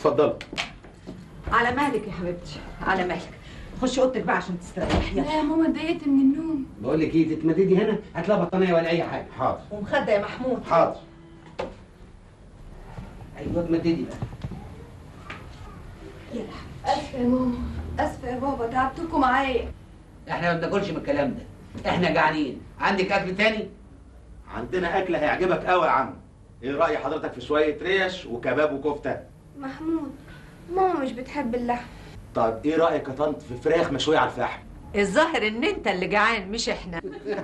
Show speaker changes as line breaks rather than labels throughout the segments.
اتفضلوا
على مهلك يا حبيبتي على مهلك خشي اوضتك بقى عشان تستريحي
لا
يلا
يا ماما اتضايقت من النوم
بقول لك ايه تتمددي هنا هات لها بطانيه ولا اي حاجه
حاضر
ومخده يا محمود
حاضر
ايوه اتمددي بقى
اسفه يا ماما اسفه يا بابا تعبتكم معايا
احنا ما بناكلش من الكلام ده احنا جعانين عندك اكل تاني
عندنا اكل هيعجبك قوي يا عم ايه راي حضرتك في شويه ريش وكباب وكفته
محمود ماما مش بتحب اللحم
طيب ايه رايك يا طنط في فراخ مشويه على الفحم
الظاهر ان انت اللي جعان مش احنا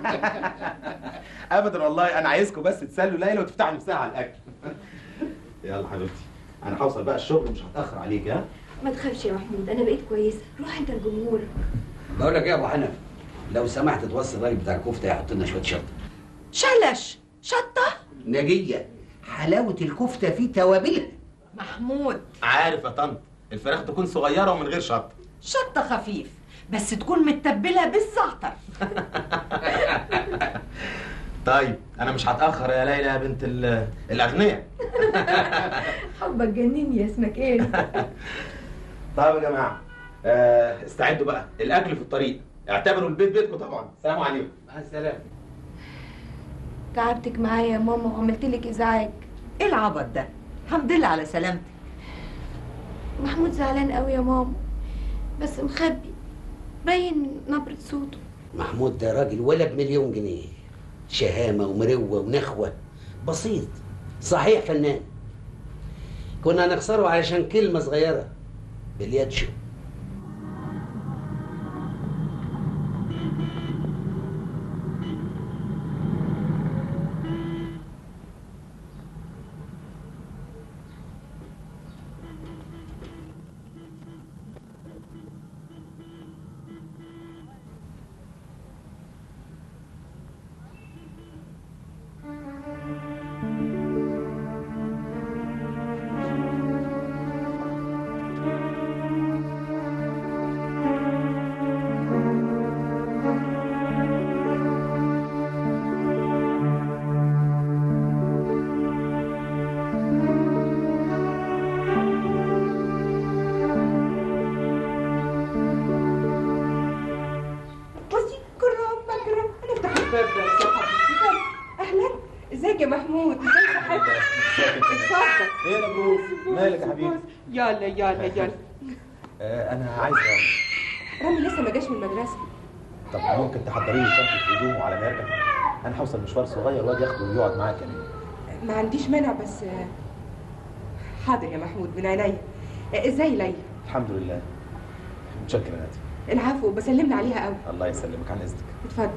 ابدا والله انا عايزكم بس تسلوا ليلى وتفتحوا نفسها على الاكل يلا حبيبتي انا هوصل بقى الشغل مش هتاخر عليك ها
ما تخافش يا محمود انا بقيت كويسه روح انت الجمهور
بقول لك ايه يا ابو حنف لو سمحت توصي الراجل بتاع الكفته يحط لنا شويه شطه
شلش شطه
نجيه حلاوه الكفته في توابلها
محمود
عارف يا طنط الفراخ تكون صغيره ومن غير شطه
شطه خفيف بس تكون متبله بالزعتر
طيب انا مش هتاخر يا ليلى يا بنت ال- الاغنياء
حبك جنني يا اسمك ايه
طيب يا جماعه آه استعدوا بقى الاكل في الطريق اعتبروا البيت بيتكم طبعا سلام عليكم
مع السلامه
تعبتك معايا يا ماما وعملت لك ازعاج
ايه العبط ده الحمد لله على سلامتك
محمود زعلان قوي يا ماما بس مخبي باين من نبرة صوته
محمود ده راجل ولا بمليون جنيه شهامة ومروة ونخوة بسيط صحيح فنان كنا نخسره علشان كلمة صغيرة بالياتشو
بصي كرم مكرم هنفتح الباب ده يا صاحبي اهلا ازيك يا محمود ازيك يا حبيبي اتفضل
ايه يا ابو مالك يا حبيبي
يلا يلا يلا
آه انا عايز رامي
رامي لسه ما جاش من المدرسه
طب ممكن تحضري لي شنطه هدومه على ما يرجع انا هوصل مشوار صغير واجي اخده ويقعد معاك كمان
ما عنديش مانع بس حاضر يا محمود من عينيا ازاي ليلى
الحمد لله متشكر يا نادي
العفو بسلمنا عليها قوي
الله يسلمك عن اذنك
اتفضل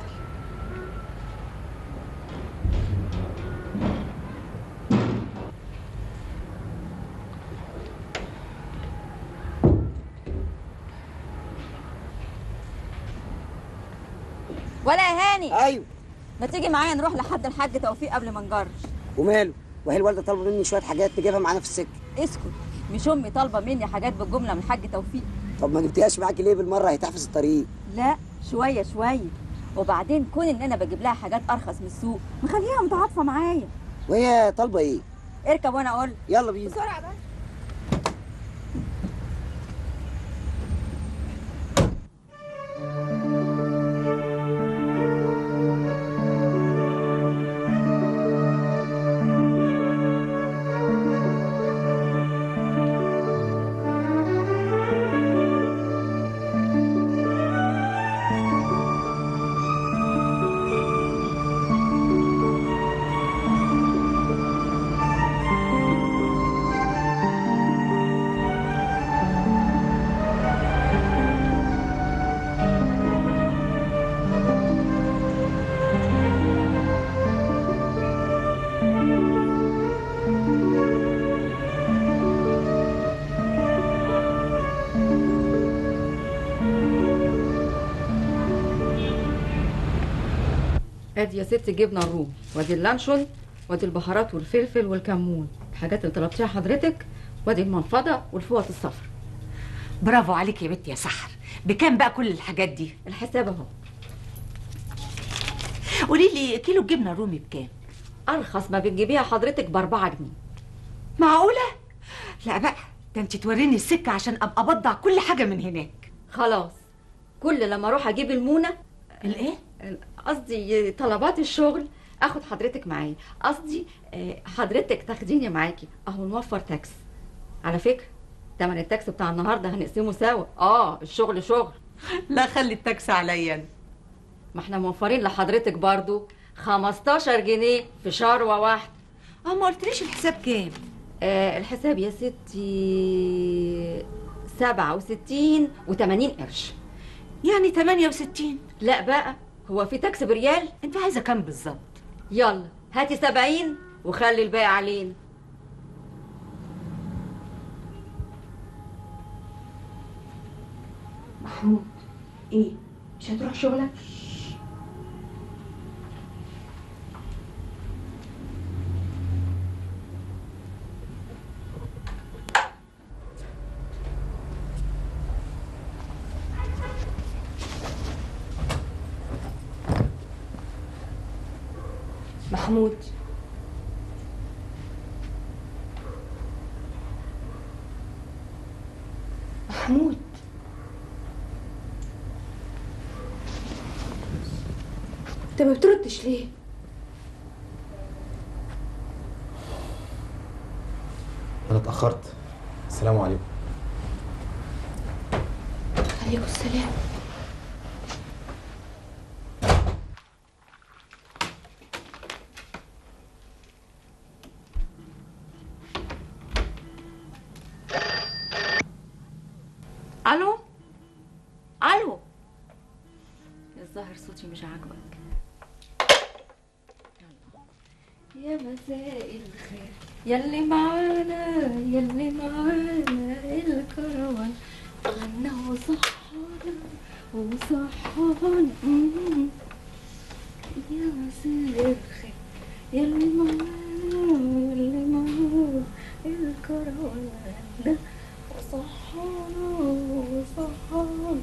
ولا يا هاني
ايوه
ما تيجي معايا نروح لحد الحاج توفيق قبل ما نجرش
وماله وهي الوالده طالبه مني شويه حاجات نجيبها معانا في السكه
اسكت مش امي طالبه مني حاجات بالجمله من الحاج توفيق
طب ما جبتيهاش معاكي ليه بالمره هيتحفظ الطريق
لا شويه شويه وبعدين كون ان انا بجيب لها حاجات ارخص من السوق مخليها متعاطفه معايا
وهي طالبه ايه
اركب وانا اقول
يلا بينا
بسرعه بقى
ادي يا ستي جبنه الرومي وادي اللانشون وادي البهارات والفلفل والكمون الحاجات اللي طلبتيها حضرتك وادي المنفضه والفوط الصفر
برافو عليك يا بنتي يا سحر بكام بقى كل الحاجات دي
الحساب اهو
قولي لي كيلو الجبنه الرومي بكام
ارخص ما بتجيبيها حضرتك باربعة جنيه
معقوله لا بقى ده انت توريني السكه عشان ابقى ابضع كل حاجه من هناك
خلاص كل لما اروح اجيب المونه
الايه
قصدي طلبات الشغل اخد حضرتك معايا قصدي آه، حضرتك تاخديني معاكي اهو نوفر تاكس على فكره تمن التاكس بتاع النهارده هنقسمه سوا اه الشغل شغل
لا خلي التاكسي عليا أنا.
ما احنا موفرين لحضرتك برضو 15 جنيه في شروه واحده
اه ما قلتليش الحساب كام
آه الحساب يا ستي 67 و80 قرش
يعني 68
لا بقى هو في تاكس بريال
انت عايزه كام بالظبط
يلا هاتي 70 وخلي الباقي علينا
محمود ايه مش هتروح شغلك محمود محمود انت ما بتردش ليه
انا اتاخرت السلام عليكم
عليكم السلام
الو الو الظاهر صوتي مش عاجبك يلا. يا مساء الخير يلي معانا يلي معانا الكروان غنى وصحانا وصحانا مم. يا مساء الخير يلي معانا يلي معانا الكروان غنى وصحانا وصحانا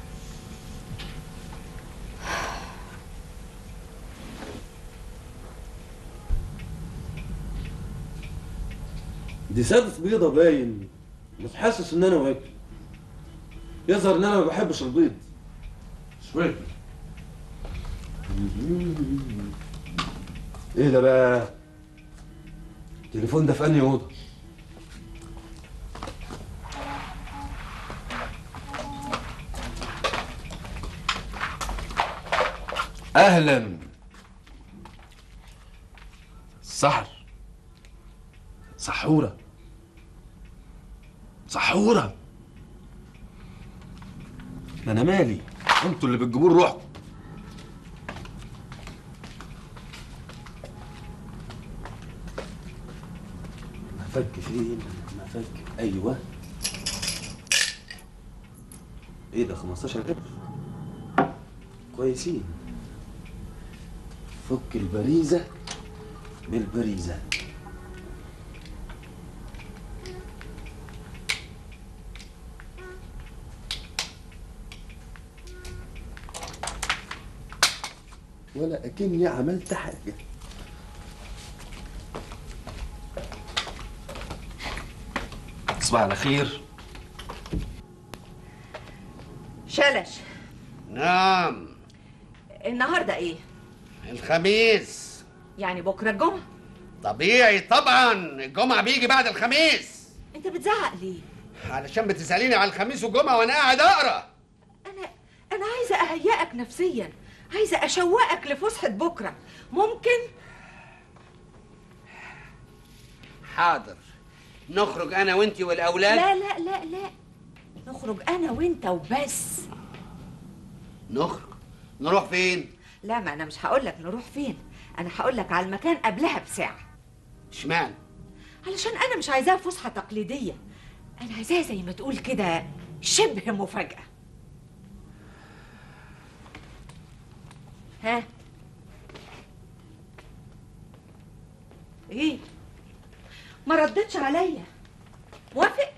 دي سادس بيضة باين مش حاسس ان انا واكل يظهر ان انا ما بحبش البيض مش واكل ايه ده بقى التليفون ده في انهي اوضه اهلا سحر سحورة سحورة ده انا مالي انتوا اللي بتجيبوا روحكم مفك فين مفك ايوه ايه ده 15 قرش كويسين فك البريزه بالبريزه ولا اكني عملت حاجه تصبح على خير
شلش
نعم
النهارده ايه
الخميس
يعني بكره الجمعه
طبيعي طبعا الجمعة بيجي بعد الخميس
انت بتزعق ليه
علشان بتسأليني على الخميس والجمعة وانا قاعد اقرا
انا انا عايزه اهيئك نفسيا عايزه اشوقك لفسحه بكره ممكن
حاضر نخرج انا وانتي والاولاد
لا لا لا لا نخرج انا وانت وبس
نخرج نروح فين
لا ما انا مش هقول لك نروح فين انا هقول لك على المكان قبلها بساعه
اشمعنى
علشان انا مش عايزاها فسحه تقليديه انا عايزاها زي ما تقول كده شبه مفاجاه ها ايه ما ردتش عليا موافق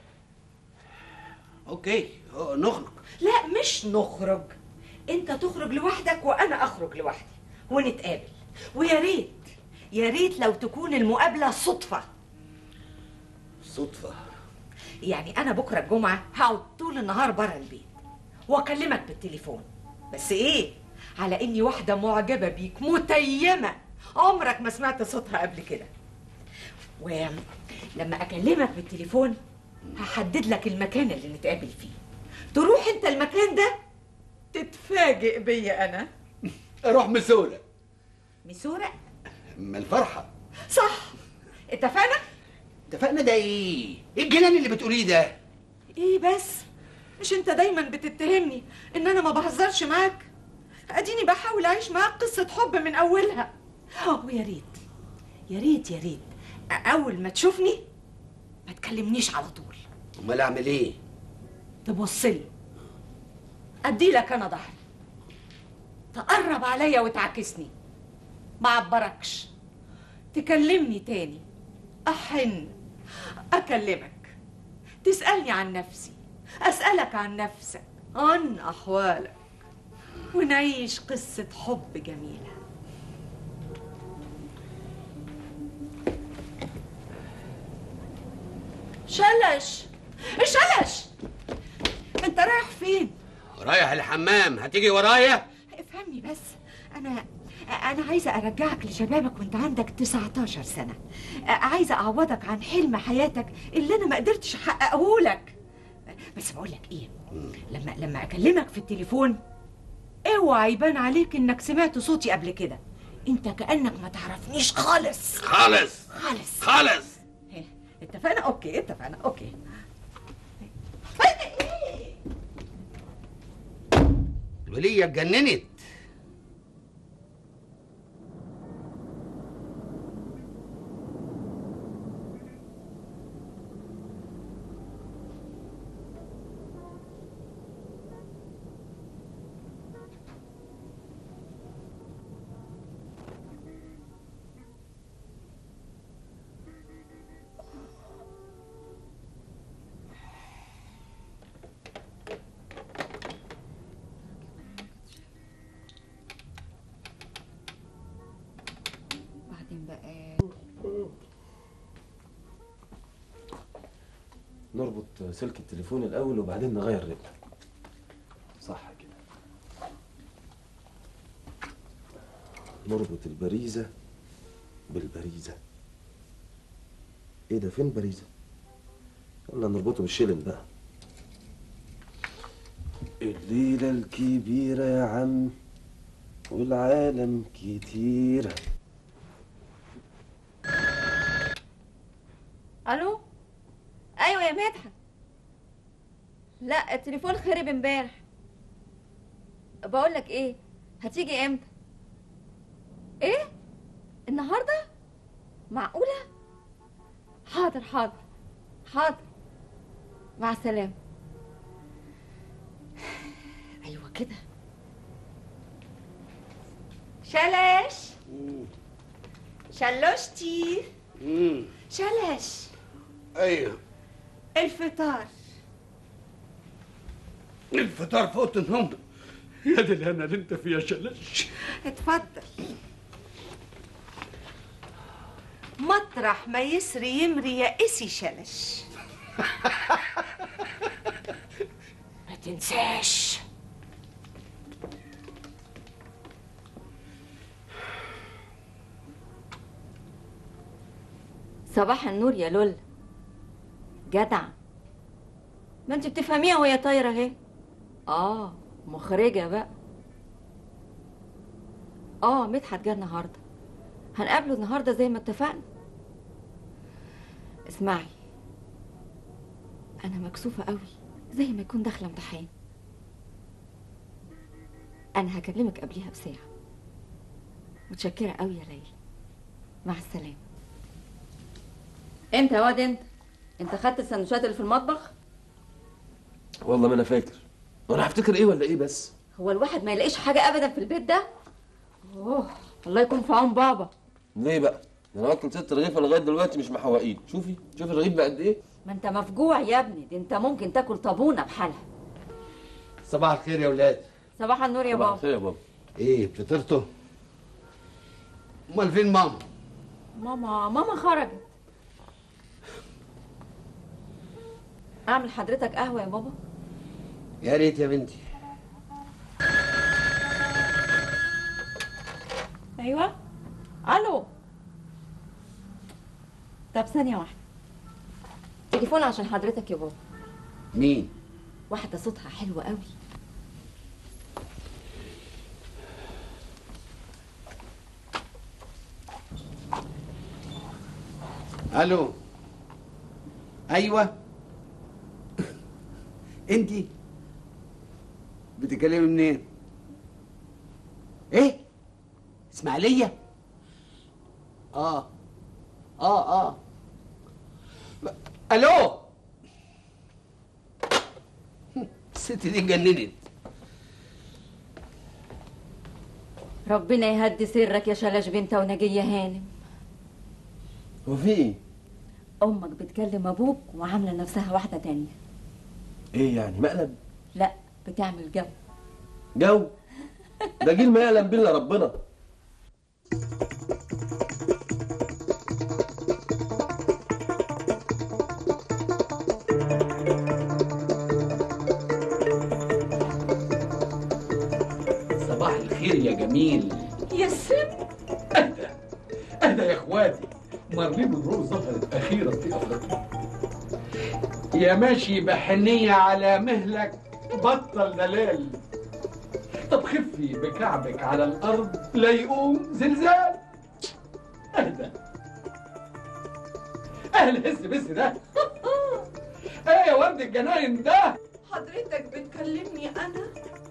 اوكي أه، نخرج
لا مش نخرج انت تخرج لوحدك وانا اخرج لوحدي ونتقابل ويا ريت يا ريت لو تكون المقابله صدفه
صدفه
يعني انا بكره الجمعه هقعد طول النهار بره البيت واكلمك بالتليفون بس ايه على اني واحده معجبه بيك متيمه عمرك ما سمعت صوتها قبل كده ولما اكلمك بالتليفون هحدد لك المكان اللي نتقابل فيه تروح انت المكان ده تتفاجئ بيا انا
روح مسولة
مسورة
اما الفرحة
صح اتفقنا
اتفقنا ده ايه؟ ايه الجنان اللي بتقوليه ده؟
ايه بس مش انت دايما بتتهمني ان انا ما بهزرش معاك اديني بحاول اعيش معاك قصه حب من اولها ويا ريت يا ريت يا ريت اول ما تشوفني ما تكلمنيش على طول
امال اعمل ايه
تبص لي ادي لك انا ظهري تقرب عليا وتعاكسني ما عبركش تكلمني تاني احن اكلمك تسالني عن نفسي اسالك عن نفسك عن احوالك ونعيش قصه حب جميله شلش شلش انت رايح فين
رايح الحمام هتيجي ورايا؟
افهمني بس انا انا عايزه ارجعك لشبابك وانت عندك 19 سنه عايزه اعوضك عن حلم حياتك اللي انا ما قدرتش احققه لك بس بقول لك ايه لما لما اكلمك في التليفون اوعى يبان عليك انك سمعت صوتي قبل كده انت كانك ما تعرفنيش خالص
خالص
خالص
خالص
إيه، اتفقنا اوكي اتفقنا اوكي
الولية اتجننت
بعدين بقى
نربط سلك التليفون الاول وبعدين نغير رجله صح كده نربط البريزه بالبريزه ايه ده فين البريزه يلا نربطه بالشلم بقى الليله الكبيره يا عم والعالم كتيره
الو ايوه يا مدحت لا التليفون خرب امبارح بقول لك ايه هتيجي امتى ايه النهارده معقوله حاضر حاضر حاضر مع السلامه
ايوه كده شلش شلوشتي
امم
شلش
ايوه
الفطار
الفطار في اوضه النوم يا دي الهنا اللي انت فيها شلش
اتفضل مطرح ما يسري يمري يائسي شلش ما تنساش
صباح النور يا لول جدع ما انت بتفهميها وهي طايره اهي اه مخرجه بقى اه مدحت جه النهارده هنقابله النهارده زي ما اتفقنا اسمعي انا مكسوفه قوي زي ما يكون داخله امتحان انا هكلمك قبليها بساعه متشكره قوي يا ليلى مع السلامه امتى يا واد انت انت خدت السندوتشات اللي في المطبخ
والله ما انا فاكر وانا هفتكر ايه ولا ايه بس
هو الواحد ما يلاقيش حاجه ابدا في البيت ده اوه الله يكون في عون بابا
ليه بقى ده انا واكل ست رغيفه لغايه دلوقتي مش محوقين شوفي شوفي الرغيف بقى قد ايه
ما انت مفجوع يا ابني دي انت ممكن تاكل طابونه بحالها
صباح الخير يا ولاد
صباح النور يا
صباح
بابا
الخير يا بابا
ايه فطرتوا امال فين ماما
ماما ماما خرجت اعمل حضرتك قهوه يا بابا
يا ريت يا بنتي
ايوه الو طب ثانيه واحده تليفون عشان حضرتك يا بابا
مين
واحده صوتها حلو قوي
الو ايوه انتي بتتكلمي منين ايه اسماعيليه اه اه اه الو الست دي اتجننت
ربنا يهدي سرك يا شلاش بنت ونجيه هانم
هو في ايه؟
امك بتكلم ابوك وعامله نفسها واحده تانية
ايه يعني مقلب؟
لا بتعمل جو
جو ده جيل ما يعلم بالله ربنا
صباح الخير يا جميل
يا سم
اهدى يا اخواتي مارلين مونرو ظهرت اخيرا في افريقيا يا ماشي بحنية على مهلك بطل دلال طب خفي بكعبك على الارض لا يقوم زلزال اهدى اهل هس بس ده ايه يا ورد الجناين ده
حضرتك بتكلمني انا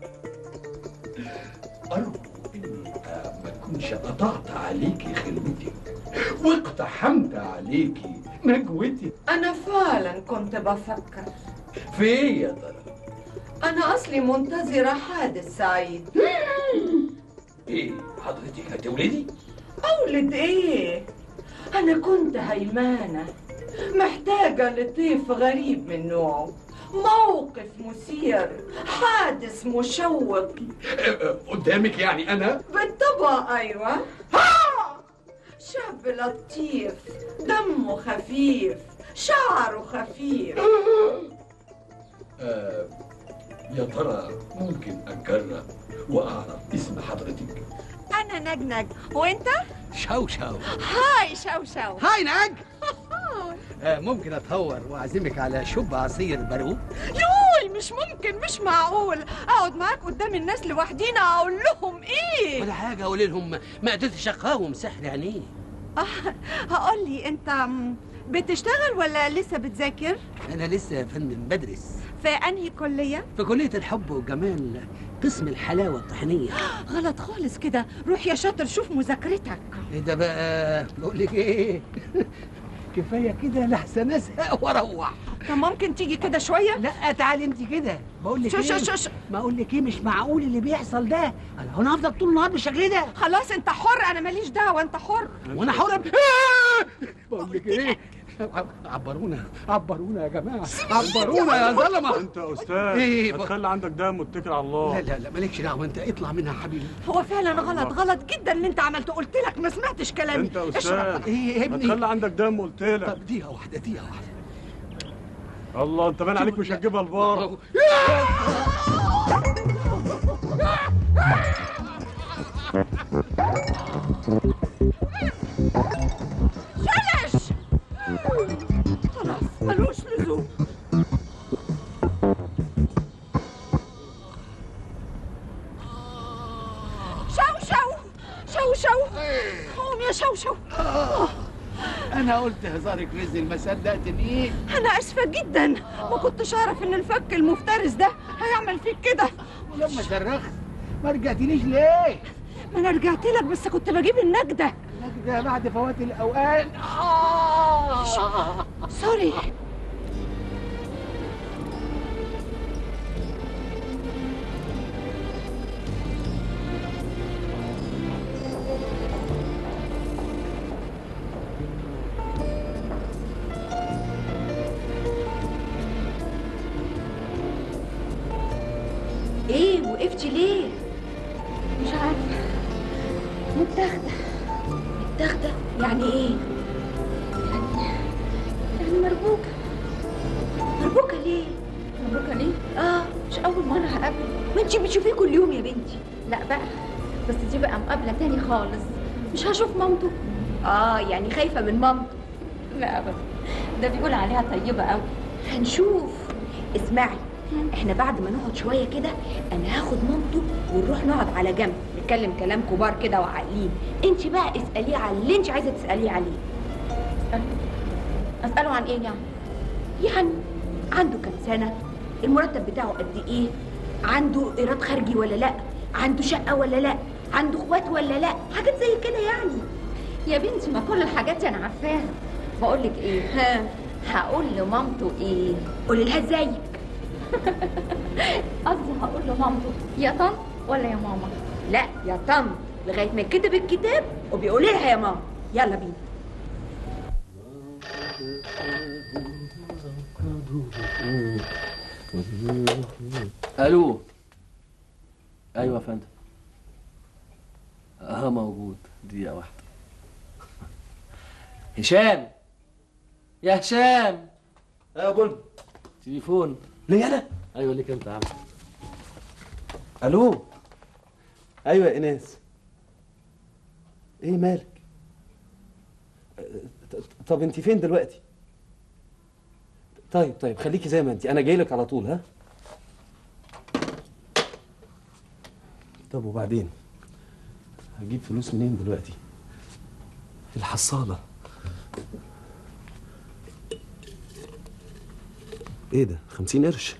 أرجو إني ما أكونش قطعت عليكي خدمتك واقتحمت عليكي نجوتي
انا فعلا كنت بفكر
في إيه يا ترى؟
انا اصلي منتظره حادث سعيد
إيه حضرتك هتولدي؟
اولد ايه انا كنت هيمانه محتاجه لطيف غريب من نوعه موقف مثير حادث مشوق
أه، قدامك يعني أنا؟
بالطبع ايوه شاب لطيف دمه خفيف شعره خفيف
آه يا ترى ممكن أتجرأ وأعرف اسم حضرتك؟
انا نجنج وانت
شو شو
هاي شوشو
هاي ناج آه ممكن اتهور واعزمك على شوب عصير برو
يوي مش ممكن مش معقول اقعد معاك قدام الناس لوحدينا اقول لهم ايه
ولا حاجه اقول لهم ما قدرتش اقاوم سحر عينيه
هقول لي انت م، بتشتغل ولا لسه بتذاكر
انا لسه يا فندم بدرس
في انهي كليه
في كليه الحب والجمال قسم الحلاوه الطحينيه
غلط خالص كده روح يا شاطر شوف مذاكرتك
ايه ده بقى بقول لك ايه كفايه كده لحسن ازهق واروح
طب ممكن تيجي كده شويه
لا تعالي انت كده بقول لك
شو- شو-
ايه
شو- شو.
ما اقول لك ايه مش معقول اللي بيحصل ده انا هنا هفضل طول النهار بالشكل ده
خلاص انت حر انا ماليش دعوه انت حر
وانا حر
بقول لك ايه عبرونا عبرونا يا جماعه عبرونا يا ظلمه
انت يا استاذ
إيه،
هتخلي عندك دم واتكل على الله
لا لا لا مالكش دعوه انت اطلع منها يا حبيبي
هو فعلا غلط غلط جدا اللي انت عملته قلت لك ما سمعتش كلامي
انت يا
اشرب.
استاذ
ايه يا ابني
هتخلي عندك دم قلت لك
طب دقيقه واحده دقيقه واحده
الله انت باين عليك مش هتجيبها لبار
شلش خلاص ملوش لزوم شو شو شو شو قوم يا شو شو
انا قلت هزارك نزل ما صدقتني
انا اسفه جدا ما كنتش اعرف ان الفك المفترس ده هيعمل فيك كده
ولما صرخت ما رجعتليش ليه؟
ما انا رجعت لك بس كنت بجيب النجده
ده بعد فوات الاوقات آه.
سوري
ايه وقفتي ليه مش عارفه متاخده متاخده يعني ايه يعني يعني مربوكه مربوكه ليه انت بتشوفيه كل يوم يا بنتي لا بقى بس دي بقى مقابله تاني خالص مش هشوف مامته اه يعني خايفه من مامته لا ابدا ده بيقول عليها طيبه قوي هنشوف اسمعي احنا بعد ما نقعد شويه كده انا هاخد مامته ونروح نقعد على جنب نتكلم كلام كبار كده وعاقلين انت بقى اساليه على اللي انت عايزه تساليه عليه اساله عن ايه يعني يعني عنده كام سنه المرتب بتاعه قد ايه عنده ايراد خارجي ولا لا عنده شقه ولا لا عنده اخوات ولا لا حاجات زي كده يعني يا بنتي ما كل الحاجات دي انا عارفاها بقول لك ايه ها هقول لمامته ايه قولي لها ازيك قصدي هقول لمامته يا طن ولا يا ماما لا يا طن لغايه ما كتب الكتاب وبيقول لها يا ماما يلا بينا
الو ايوه يا فندم اه موجود دقيقة واحدة هشام يا هشام
يا بول
تليفون
ليه انا
ايوه ليك انت يا عم
الو ايوه يا ايناس ايه مالك ط- طب انت فين دلوقتي طيب طيب خليكي زي ما انت انا جاي لك على طول ها طب وبعدين هجيب فلوس منين دلوقتي الحصالة ايه ده خمسين قرش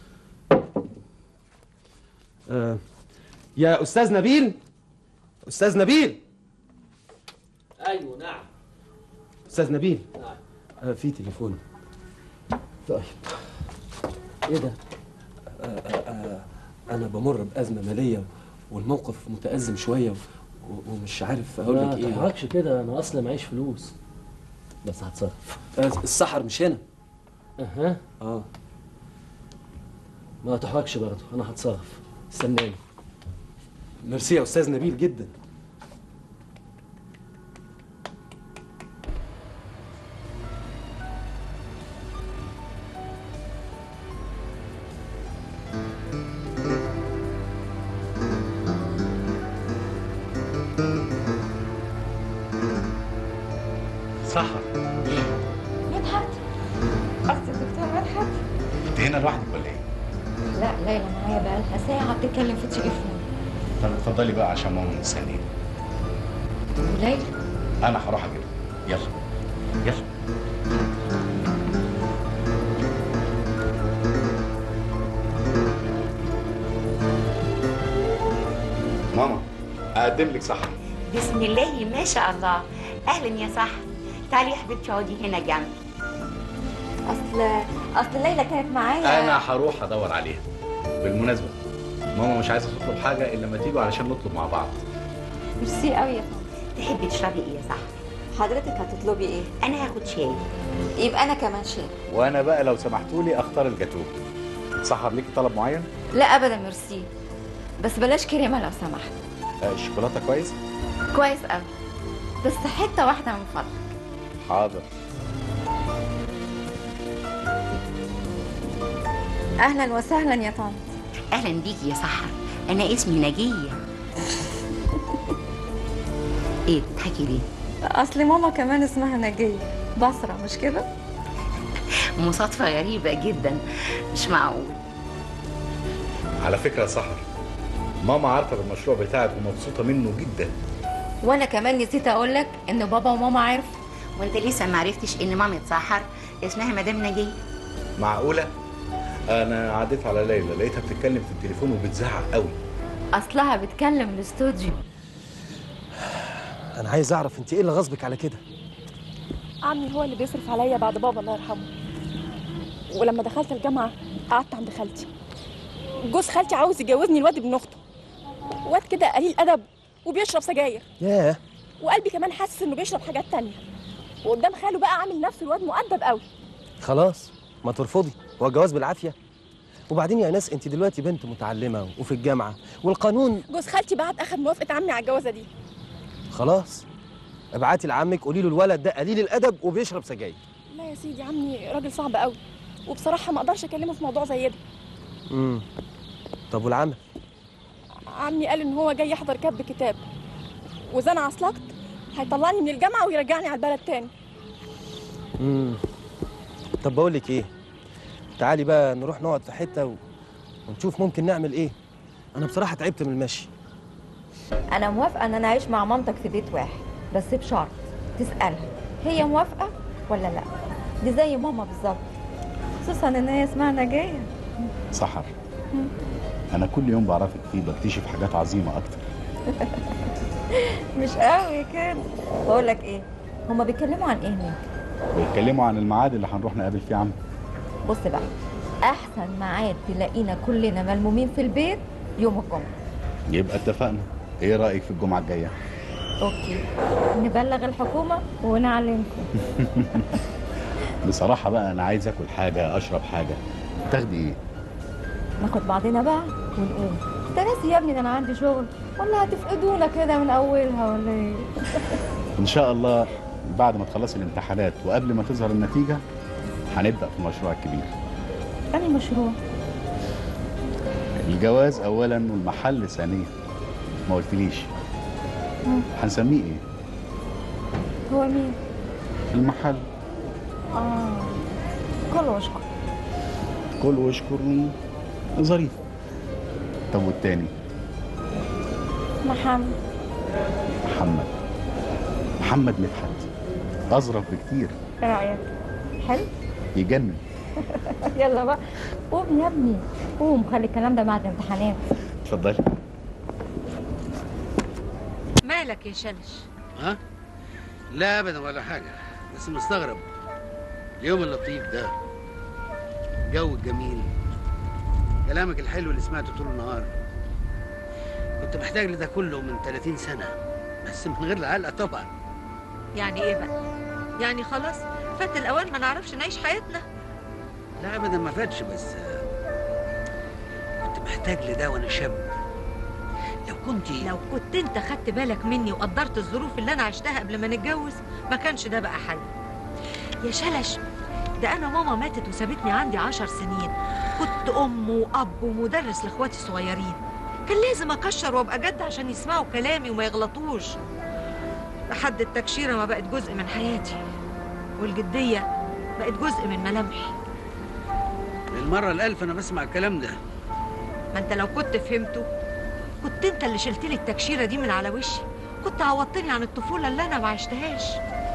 آه. يا استاذ نبيل استاذ نبيل
ايوه نعم
استاذ نبيل
نعم
آه في تليفون طيب
ايه ده
آه آه آه انا بمر بازمه ماليه والموقف متازم شويه و- ومش عارف اقول
ما
لك ايه
تحركش كده انا اصلا معيش فلوس بس هتصرف
آه السحر مش هنا
اها
اه
ما تحركش برضه انا هتصرف استناني
ميرسي يا استاذ نبيل جدا
سحر
مدحت قصدي الدكتور مدحت
انت هنا لوحدك ولا ايه؟
لا ليلى معايا بقالها ساعة بتتكلم في التليفون
طب اتفضلي بقى عشان ماما مستنيه
وليلى
انا هروح اجيبها يلا يلا ماما اقدم لك سحر
بسم الله ما شاء الله اهلا يا صح تعالي يا حبيبتي اقعدي هنا جنبي
اصل اصل ليلى كانت معايا
انا هروح ادور عليها بالمناسبه ماما مش عايزه تطلب حاجه الا لما تيجوا علشان نطلب مع بعض
ميرسي قوي يا فندم
تحبي تشربي ايه يا صح
حضرتك هتطلبي ايه
انا هاخد شاي
يبقى انا كمان شاي
وانا بقى لو سمحتوا لي اختار الجاتوه سحر ليكي طلب معين
لا ابدا ميرسي بس بلاش كريمه لو سمحت
آه، الشوكولاته كويس
كويس قوي بس حته واحده من فضلك
حاضر
اهلا وسهلا يا طنط
اهلا بيكي يا سحر انا اسمي نجيه ايه بتضحكي ليه
اصل ماما كمان اسمها نجيه بصره مش كده
مصادفه غريبه جدا مش معقول
على فكره يا سحر ماما عارفه بالمشروع بتاعك ومبسوطه منه جدا
وانا كمان نسيت اقول لك ان بابا وماما عرفوا
وانت لسه ما عرفتش ان مامة سحر اسمها مدام نجيه
معقوله انا عديت على ليلى لقيتها بتتكلم في التليفون وبتزعق قوي
اصلها بتكلم الاستوديو
انا عايز اعرف انت ايه اللي غصبك على كده
عمي هو اللي بيصرف عليا بعد بابا الله يرحمه ولما دخلت الجامعة قعدت عند خالتي جوز خالتي عاوز يجوزني الواد ابن اخته واد كده قليل ادب وبيشرب سجاير
ياه
وقلبي كمان حاسس انه بيشرب حاجات تانية وقدام خاله بقى عامل نفسه الواد مؤدب قوي
خلاص ما ترفضي هو الجواز بالعافيه وبعدين يا ناس انت دلوقتي بنت متعلمه وفي الجامعه والقانون
جوز خالتي بعت اخد موافقة عمي على الجوازة دي
خلاص ابعتي لعمك قولي له الولد ده قليل الادب وبيشرب سجاير
لا يا سيدي عمي راجل صعب قوي وبصراحة ما اقدرش اكلمه في موضوع زي ده
امم طب والعمل
عمي قال ان هو جاي يحضر كتب كتاب واذا انا عصلكت هيطلعني من الجامعه ويرجعني على البلد تاني
امم طب بقول لك ايه تعالي بقى نروح نقعد في حته و... ونشوف ممكن نعمل ايه انا بصراحه تعبت من المشي
انا موافقه ان انا اعيش مع مامتك في بيت واحد بس بشرط تسالها هي موافقه ولا لا دي زي ماما بالظبط خصوصا ان هي اسمها جايه
سحر انا كل يوم بعرفك فيه بكتشف حاجات عظيمه اكتر
مش قوي كده بقول لك ايه هما بيتكلموا عن ايه هناك
بيتكلموا عن الميعاد اللي هنروح نقابل فيه عم
بص بقى احسن ميعاد تلاقينا كلنا ملمومين في البيت يوم الجمعه
يبقى اتفقنا ايه رايك في الجمعه الجايه
اوكي نبلغ الحكومه ونعلمكم
بصراحه بقى انا عايز اكل حاجه اشرب حاجه تاخدي ايه
ناخد بعضنا بقى ونقوم انت ناسي يا ابني ان انا عندي شغل ولا هتفقدونا كده من اولها ولا ايه
ان شاء الله بعد ما تخلصي الامتحانات وقبل ما تظهر النتيجه هنبدا في المشروع الكبير
انهي مشروع
الجواز اولا والمحل ثانيا ما قلتليش
مم.
هنسميه ايه
هو مين
المحل
اه كل واشكر
كل واشكر ظريف طب والتاني
محمد
محمد محمد مدحت اظرف بكتير
ايه رايك حلو
يجنن
يلا بقى قوم يا ابني قوم خلي الكلام ده بعد الامتحانات
اتفضلي
مالك يا شلش
ها لا ابدا ولا حاجه بس مستغرب اليوم اللطيف ده جو الجميل كلامك الحلو اللي سمعته طول النهار كنت محتاج لده كله من 30 سنه بس من غير العلقه طبعا
يعني ايه بقى يعني خلاص فات الاوان ما نعرفش نعيش حياتنا
لا ابدا ما فاتش بس آه، كنت محتاج لده وانا شاب لو كنت
لو كنت انت خدت بالك مني وقدرت الظروف اللي انا عشتها قبل ما نتجوز ما كانش ده بقى حل يا شلش ده انا ماما ماتت وسابتني عندي عشر سنين كنت ام واب ومدرس لاخواتي الصغيرين كان لازم اكشر وابقى جد عشان يسمعوا كلامي وما يغلطوش لحد التكشيره ما بقت جزء من حياتي والجديه بقت جزء من ملامحي
المره الالف انا بسمع الكلام ده
ما انت لو كنت فهمته كنت انت اللي شلت لي التكشيره دي من على وشي كنت عوضتني عن الطفوله اللي انا ما عشتهاش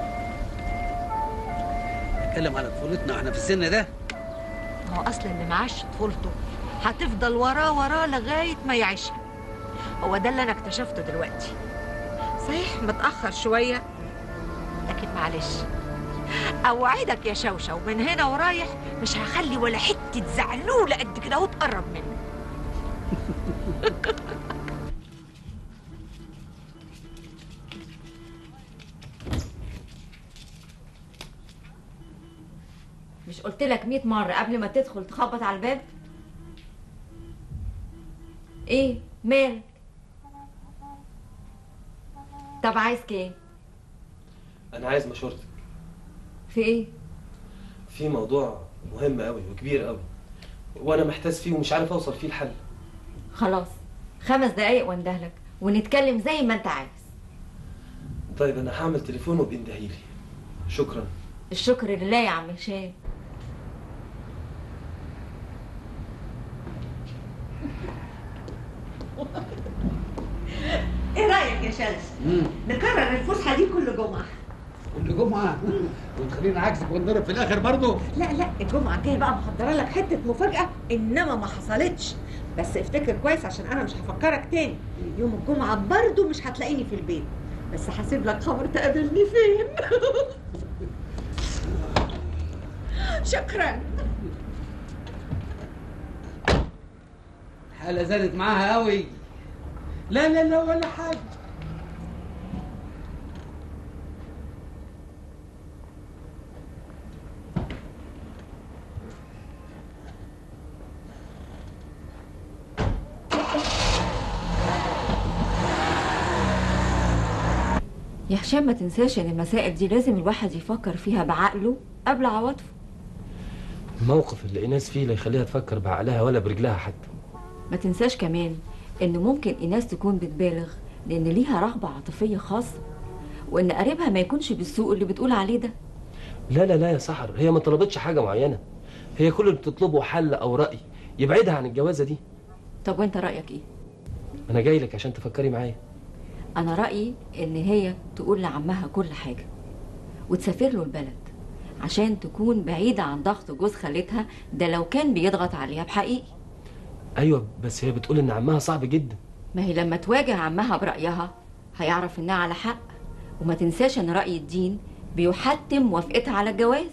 اتكلم على طفولتنا واحنا في السن ده
ما هو اصل اللي معاش طفولته هتفضل وراه وراه لغايه ما يعيشها هو ده اللي انا اكتشفته دلوقتي صحيح متاخر شويه لكن معلش اوعدك يا شوشه ومن هنا ورايح مش هخلي ولا حته زعلوله قد كده اهو تقرب مني
مش قلت لك 100 مرة قبل ما تدخل تخبط على الباب؟ ايه مالك؟ طب عايز ايه؟
انا عايز مشورتك
في ايه؟
في موضوع مهم قوي وكبير قوي وانا محتاس فيه ومش عارف اوصل فيه الحل
خلاص خمس دقايق واندهلك ونتكلم زي ما انت عايز
طيب انا هعمل تليفون وبيندهيلي شكرا
الشكر لله يا عم هشام
ايه رايك يا شلس نكرر الفسحه دي كل جمعه
كل جمعه وتخلينا عكسك ونضرب في الاخر برضه
لا لا الجمعه الجايه بقى محضره لك حته مفاجاه انما ما حصلتش بس افتكر كويس عشان انا مش هفكرك تاني يوم الجمعه برضو مش هتلاقيني في البيت بس هسيب لك خبر تقابلني فين شكرا
الحاله زادت معاها قوي لا لا لا ولا حاجه
يا هشام ما تنساش ان المسائل دي لازم الواحد يفكر فيها بعقله قبل عواطفه
الموقف اللي ايناس فيه لا يخليها تفكر بعقلها ولا برجلها حتى
ما تنساش كمان ان ممكن ايناس تكون بتبالغ لان ليها رغبه عاطفيه خاصه وان قريبها ما يكونش بالسوء اللي بتقول عليه ده
لا لا لا يا سحر هي ما طلبتش حاجه معينه هي كل اللي بتطلبه حل او راي يبعدها عن الجوازه دي
طب وانت رايك ايه
انا جاي لك عشان تفكري معايا
انا رايي ان هي تقول لعمها كل حاجه وتسافر له البلد عشان تكون بعيده عن ضغط جوز خالتها ده لو كان بيضغط عليها بحقيقي
ايوه بس هي بتقول ان عمها صعب جدا
ما هي لما تواجه عمها برايها هيعرف انها على حق وما تنساش ان راي الدين بيحتم موافقتها على الجواز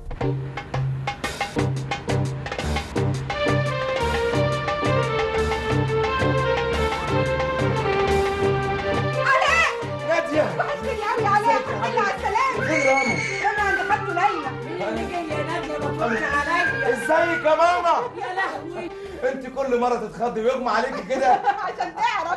نادية
وحشتني قوي علاء الحمد لله على السلامة
فين رامي؟
انا عند خالته ليلى مين اللي جاي يا نادية بتطمن عليا
ازيك يا ماما
يا لهوي
انت كل مره تتخضي ويغمى عليكي كده
عشان تعرف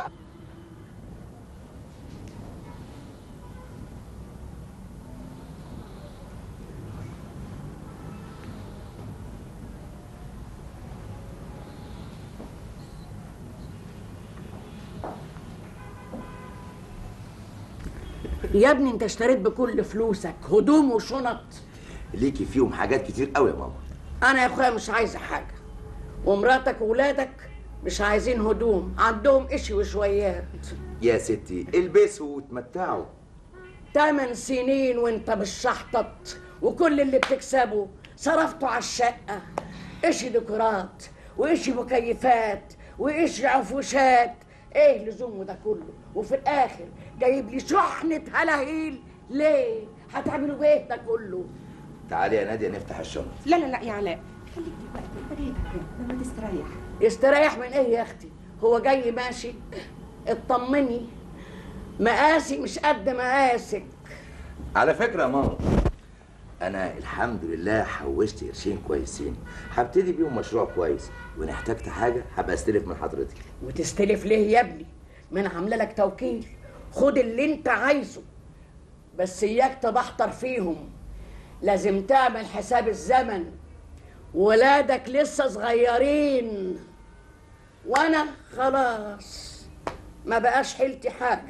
يا ابني انت اشتريت بكل فلوسك هدوم وشنط
ليكي فيهم حاجات كتير قوي يا ماما
انا يا اخويا مش عايزه حاجه ومراتك وولادك مش عايزين هدوم عندهم اشي وشويات
يا ستي البسوا وتمتعوا
تمن سنين وانت بالشحطط وكل اللي بتكسبه صرفته على الشقه اشي ديكورات واشي مكيفات واشي عفوشات ايه لزومه ده كله وفي الاخر جايب لي شحنه هلاهيل ليه هتعملوا بايه ده كله
تعالي يا ناديه نفتح الشنط
لا لا لا يا علاء خليك دلوقتي بناتك لما تستريح
يستريح من ايه يا اختي هو جاي ماشي اطمني مقاسي مش قد مقاسك
على فكره يا ماما انا الحمد لله حوشت قرشين كويسين هبتدي بيهم مشروع كويس وان احتجت حاجه هبقى استلف من حضرتك
وتستلف ليه يا ابني ما انا عامله لك توكيل خد اللي انت عايزه بس اياك تبحتر فيهم لازم تعمل حساب الزمن ولادك لسه صغيرين وانا خلاص ما بقاش حيلتي حاجه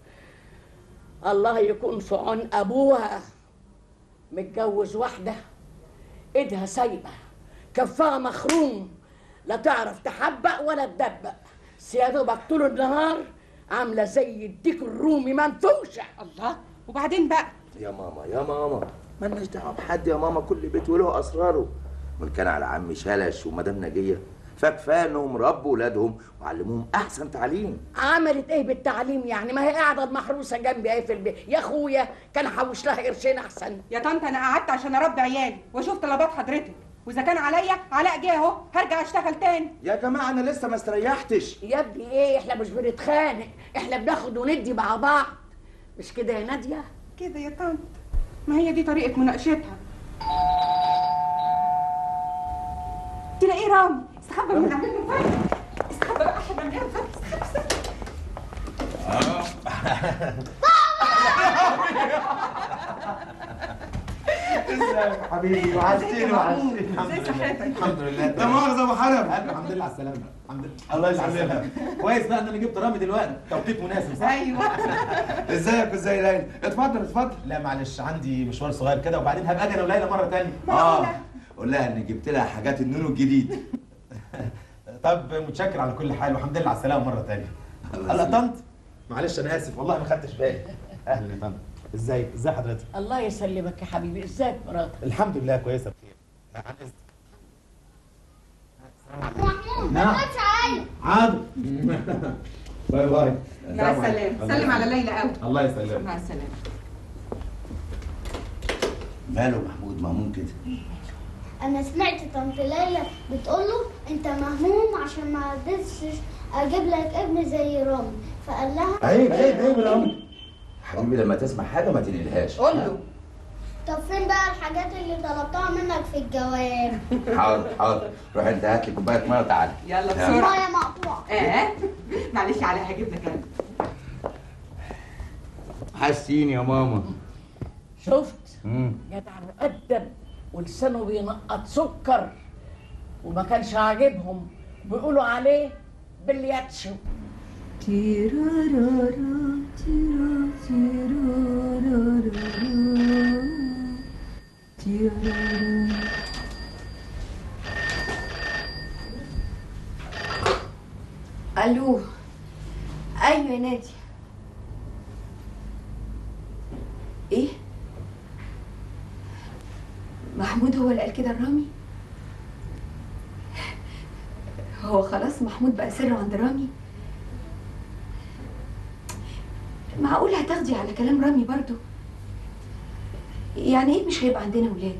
الله يكون في عون ابوها متجوز واحده ايدها سايبه كفها مخروم لا تعرف تحبق ولا تدبق سيادتك طول النهار عامله زي الديك الرومي منفوشه
الله وبعدين بقى
يا ماما يا ماما مالناش دعوه بحد يا ماما كل بيت وله اسراره وان كان على عمي شلش ومدام نجيه فكفايه انهم ربوا ولادهم وعلموهم احسن تعليم
عملت ايه بالتعليم يعني ما هي قاعده محروسه جنبي اهي في البيت يا اخويا كان حوش لها قرشين احسن
يا طنط انا قعدت عشان اربي عيالي واشوف طلبات حضرتك واذا كان عليا علاء جه اهو هرجع اشتغل تاني
يا جماعه انا لسه ما استريحتش
يا ابني ايه احنا مش بنتخانق احنا بناخد وندي مع بعض مش كده يا ناديه
كده يا طنط ما هي دي طريقه مناقشتها تلاقيه رامي استخبى من عندنا فجأة استخبى بقى احنا من فجأة استخبى استخبى
ازيك حبيبي وحشتني وحشتني الحمد
ازي
لله
صحتك؟
الحمد لله
لا مؤاخذة يا أبو حلب.
الحمد لله على السلامه الحمد لله الله يسلمك كويس بقى ان انا جبت رامي دلوقتي توقيت مناسب صح؟
ايوه
ازيك وازاي ليلى اتفضل اتفضل
لا معلش عندي مشوار صغير كده وبعدين هبقى اجي انا وليلى مره ثانيه
اه قول لها اني جبت لها حاجات النونو الجديد
طب متشكر على كل حال والحمد لله على السلامه مره ثانيه
الله
الله
يسلمك.
طنط معلش انا اسف والله ما خدتش بالي اهلا يا طنط ازيك ازي حضرتك
الله يسلمك يا حبيبي ازيك مراتك
الحمد لله كويسه بخير عن اذنك
محمود
نعم.
ما تقعدش عالي
عادل باي باي
مع السلامه سلم على ليلى قوي
الله يسلمك
مع السلامه
ماله محمود مهموم كده
انا سمعت طنط ليلى بتقول له انت مهموم عشان ما قدرتش اجيب لك ابن زي رامي فقال لها
عيب عيب عيب يا عم حبيبي لما تسمع حاجه ما تنقلهاش
قول له
طب فين بقى الحاجات اللي طلبتها منك في الجواب
حاضر حاضر روح انت هات لي كوبايه ميه وتعالى
يلا بسرعه
ميه مقطوعه
اه معلش على هجيب لك انا
حاسين يا ماما
شفت
مم.
جدع مؤدب ولسانه بينقط سكر وما كانش عاجبهم بيقولوا عليه بالياتشو
تيرارارا تيرا تيرارارا تيرارارا
الو ايوه يا نادي ايه محمود هو اللي قال كده لرامي هو خلاص محمود بقى سره عند رامي معقول هتاخدي على كلام رامي برضو يعني ايه مش هيبقى عندنا ولاد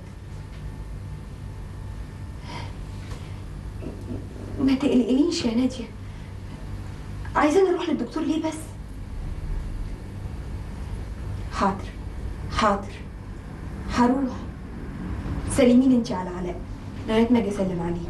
ما تقلقنيش يا ناديه عايزين نروح للدكتور ليه بس حاضر حاضر هروح سلميني انت على علاء لغايه ما اجي اسلم عليه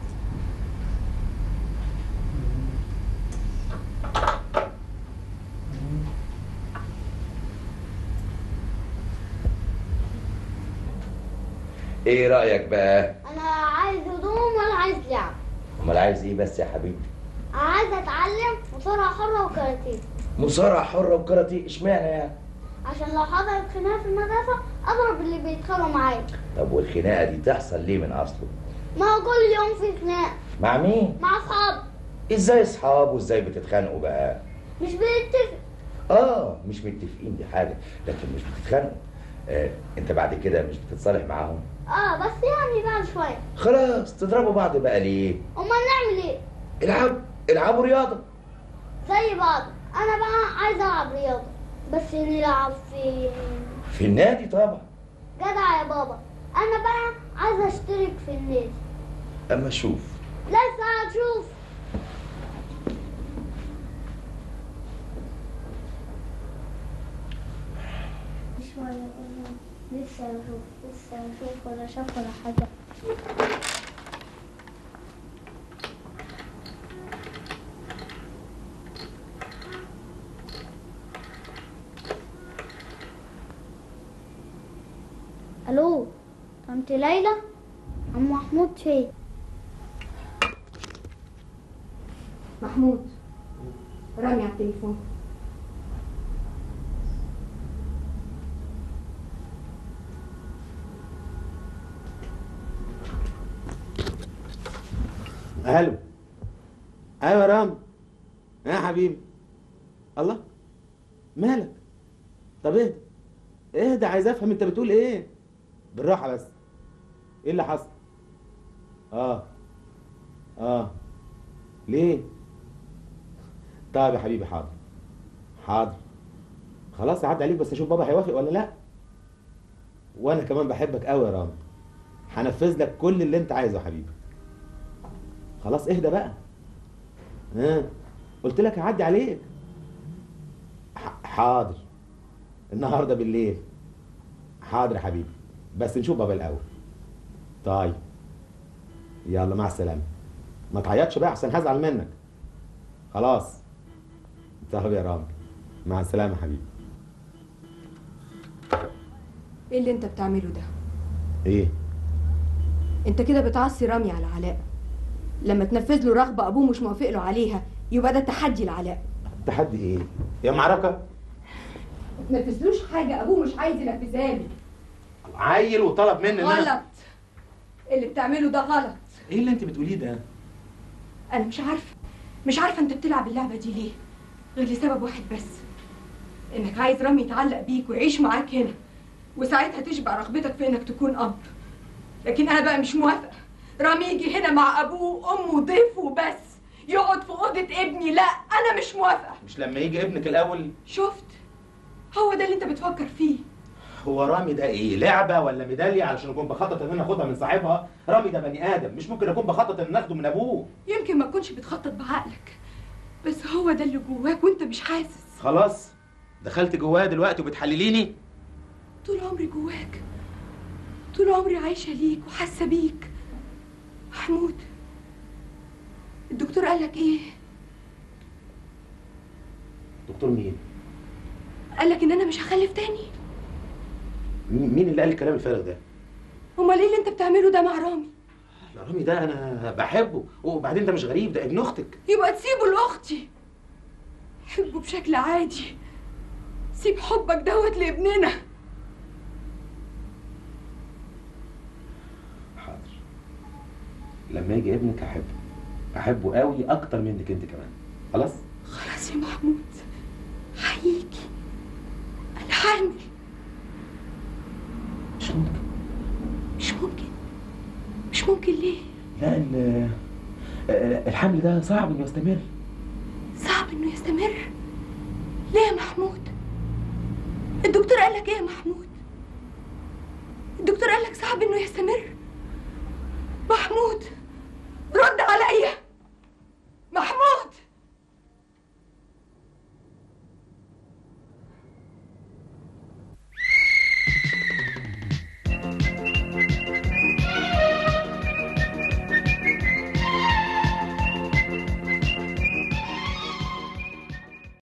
ايه رايك بقى
انا عايز هدوم ولا عايز لعب
امال عايز ايه بس يا حبيبي
انا عايز اتعلم مصارعه حره وكاراتيه
مصارعه حره وكاراتيه اشمعنى يعني
عشان لو حصلت خناقه في المدرسه اضرب اللي بيتخانقوا معايا
طب والخناقه دي تحصل ليه من اصله
ما هو كل يوم في خناقه
مع مين
مع اصحابي
ازاي اصحاب وازاي بتتخانقوا بقى
مش بنتفق
اه مش متفقين دي حاجه لكن مش بتتخانقوا آه انت بعد كده مش بتتصالح معاهم
اه بس يعني بعد شويه
خلاص تضربوا بعض بقى ليه
امال نعمل ايه
العب العبوا رياضه
زي بعض انا بقى عايز العب رياضه بس نلعب في
في النادي طبعا
جدع يا بابا انا بقى عايز اشترك في النادي
اما شوف
لسه هتشوف شوية لسه هشوف لسه هشوف ولا شاف ولا حاجة الو طنط ليلى عم محمود فين
محمود رامي على التليفون
الو ايوه يا رام يا حبيبي الله مالك طب اهدى اهدى عايز افهم انت بتقول ايه بالراحه بس ايه اللي حصل اه اه ليه طيب يا حبيبي حاضر حاضر خلاص عدى عليك بس اشوف بابا هيوافق ولا لا وانا كمان بحبك قوي يا رامي هنفذ لك كل اللي انت عايزه يا حبيبي خلاص اهدى بقى ها قلت لك هعدي عليك ح- حاضر النهارده بالليل حاضر يا حبيبي بس نشوف بابا الاول طيب يلا مع السلامه ما تعيطش بقى عشان هزعل منك خلاص طيب يا رامي مع السلامه يا حبيبي
ايه اللي انت بتعمله ده
ايه
انت كده بتعصي رامي على علاء لما تنفذ له رغبه ابوه مش موافق له عليها يبقى ده تحدي لعلاء
تحدي ايه يا معركه
ما تنفذلوش حاجه ابوه مش عايز ينفذها له
عيل وطلب مني إن أنا-
غلط اللي بتعمله ده غلط
ايه اللي انت بتقوليه ده
انا مش عارفه مش عارفه انت بتلعب اللعبه دي ليه غير لسبب واحد بس انك عايز رامي يتعلق بيك ويعيش معاك هنا وساعتها تشبع رغبتك في انك تكون اب لكن انا بقى مش موافقه رامي يجي هنا مع ابوه وامه وضيفه وبس يقعد في اوضه ابني لا انا مش موافقه
مش لما يجي ابنك الاول
شفت هو ده اللي انت بتفكر فيه
هو رامي ده ايه لعبه ولا ميداليه علشان اكون بخطط ان انا اخدها من صاحبها رامي ده بني ادم مش ممكن اكون بخطط ان اخده من ابوه
يمكن ما تكونش بتخطط بعقلك بس هو ده اللي جواك وانت مش حاسس
خلاص دخلت جواه دلوقتي وبتحلليني
طول عمري جواك طول عمري عايشة ليك وحاسة بيك محمود الدكتور قالك ايه؟
دكتور مين
قالك ان انا مش هخلف تاني
مين مين اللي قال الكلام الفارغ ده
امال ايه اللي انت بتعمله ده مع رامي؟
لا رامي ده انا بحبه وبعدين ده مش غريب ده ابن اختك
يبقى تسيبه لاختي
حبه بشكل عادي سيب حبك دوت لابننا
حاضر لما يجي ابنك هحبه احبه قوي اكتر منك انت كمان خلاص
خلاص يا محمود هيجي انا حامل
مش ممكن
مش ممكن مش ممكن ليه
لا ال- آه، الحمل ده صعب انه يستمر
صعب انه يستمر ليه يا محمود الدكتور قال لك ايه يا محمود الدكتور قال لك صعب انه يستمر محمود